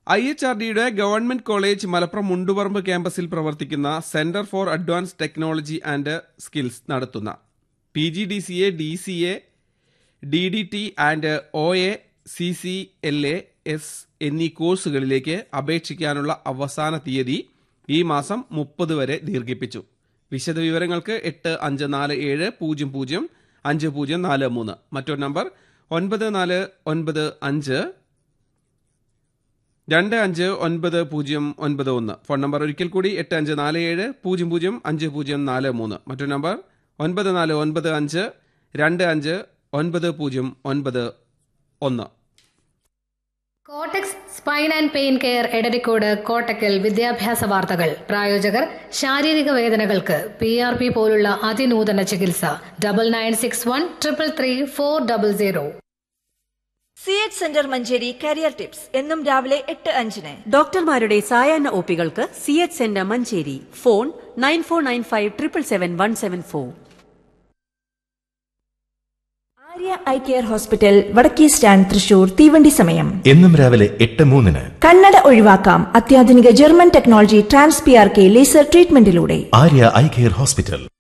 I H R ഡിയുടെ government college Malappuram Mundupparamba ക്യാമ്പസിൽ പ്രവർത്തിക്കുന്ന centre for advance technology and skills നടത്തുന്ന P G D C A D C A D D T and O A C C L A S എന്നീ കോഴ്സുകളിലേക്ക് അപേക്ഷിക്കാനുള്ള അവസാന തീയതി ഈ മാസം മുപ്പത് വരെ ദീർഘിപ്പിച്ചു വിശദവിവരങ്ങൾക്ക് എട്ട് അഞ്ച് നാല് ഏഴ് പൂജ്യം പൂജ്യം അഞ്ച് പൂജ്യം നാല് മൂന്ന് മറ്റൊരു നമ്പർ ഒൻപത് നാല് ഒൻപത് അഞ്ച് രണ്ട് അഞ്ച് ഒൻപത് പൂജ്യം ഒൻപത് ഒന്ന് ഫോൺ നമ്പർ ഒരിക്കൽ കൂടി എട്ട് അഞ്ച് നാല് ഏഴ് പൂജ്യം പൂജ്യം അഞ്ച് പൂജ്യം നാല് മൂന്ന് മറ്റൊരു നമ്പർ ഒൻപത് നാല് ഒൻപത് അഞ്ച് രണ്ട് അഞ്ച് ഒൻപത് പൂജ്യം ഒൻപത് ഒന്ന് cortex spine and pain care Edarikode Kottakkal വിദ്യാഭ്യാസ വാർത്തകൾ പ്രായോജകർ ശാരീരിക വേദനകൾക്ക് പി ആർ പി പോലുള്ള അതിനൂതന ചികിത്സ double nine six one triple three four double zero C H centre Manjeri career tips എന്നും രാവിലെ എട്ട് അഞ്ചിന് ഡോക്ടർമാരുടെ സായാഹ്ന ഒപികൾക്ക് C H centre Manjeri phone nine four nine five triple seven one seven four Arya eye care hospital വടക്കേ സ്റ്റാൻഡ് തൃശൂർ തീവണ്ടി സമയം എന്നും രാവിലെ എട്ട് മൂന്നിന് കണ്ണട ഒഴിവാക്കാം അത്യാധുനിക German technology trans P R K laser ട്രീറ്റ്മെന്റിലൂടെ ആര്യ ഐ കെയർ ഹോസ്പിറ്റൽ